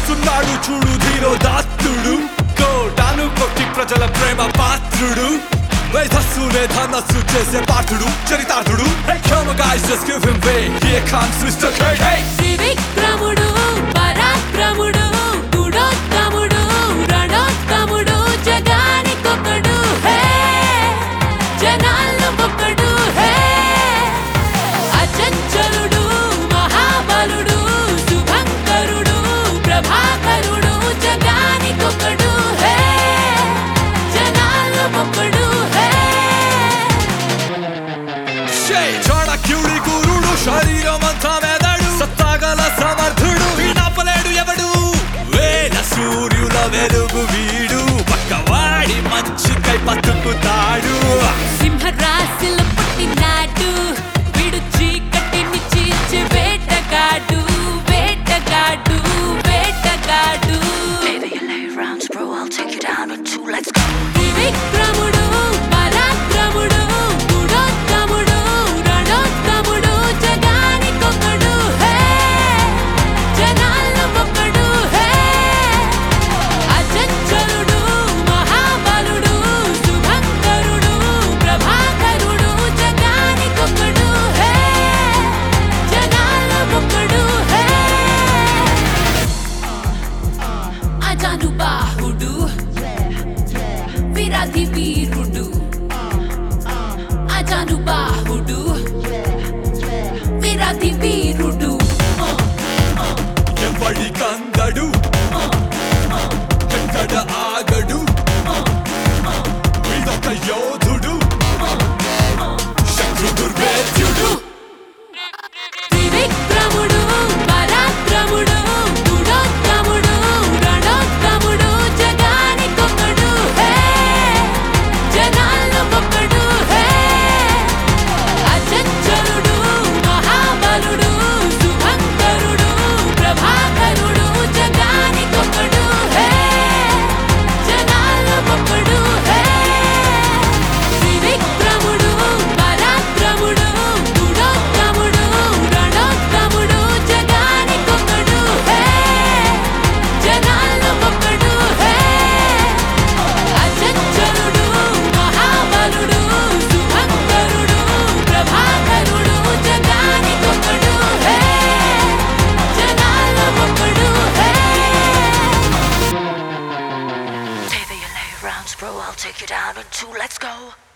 వస్తున్నాడు చూడు ధీరో దాత్తుడు కోటాను కొట్టి ప్రజల ప్రేమ పాత్రుడు మేధస్సునే ధనస్సు చేసే పాత్రుడు చరితార్థుడు Hey come on guys just give him way Here comes Mr. K Hey త్రివిక్రముడు పరాక్రముడు గుడోత్తముడు రణోత్తముడు జగానికొకడు హే జనాల్లో ఒక్కడు హే అచంచలుడు మహాబలుడు శుభంకరుడు ప్రభాకరుడు జగానికొకడు హే జనాల్లో ఒక్కడు హే Shay చాణక్యుడి గురుడు శరీరమంతా మెదడు సత్తాగల సమర్థుడు వీణాపలేడు ఎవడు వేల సూర్యుల వెలుగు వీడు పక్కవాడి మంచికై బతుకుతాడు సింహరాశిలో పుట్టినాడు వీడు చీకటిని చీల్చి వేటగాడు వేటగాడు వేటగాడు Baby, you lay rounds, bro. I'll take you down on two. Let's go. త్రివిక్రముడు పరాక్రముడు గుణోత్తముడు రణోత్తముడు జగానికొకడు హే జనాల్లో ఒక్కడు హే అచంచలుడు మహాబలుడు శుభంకరుడు ప్రభాకరుడు జగానికొకడు హే జనాల్లో ఒక్కడు హే అజాను బాహుడు విరాధి వీరుడు అజాను బాహుడు విరాధి వీరుడు ఎవడి కందడు ఎక్కడ ఆగడు వీడొక యోధుడు శత్రు దుర్వేద్యుడు త్రివిక్రముడు పరాక్రముడు గుణోత్తముడు రణోత్తముడు జగానికొకడు హే జనాల్లో ఒక్కడు హే అచంచలుడు మహాబలుడు శుభంకరుడు ప్రభాకరుడు జగానికొకడు హే జనాల్లో ఒక్కడు హే త్రివిక్రముడు పరాక్రముడు గుణోత్తముడు రణోత్తముడు జగానికొకడు హే జనాల్లో ఒక్కడు హే అచంచలుడు మహాబలుడు శుభంకరుడు ప్రభాకరుడు జగానికొకడు హే జనాల్లో ఒక్కడు హే Baby, you lay rounds, bro. I'll take you down on two. Let's go.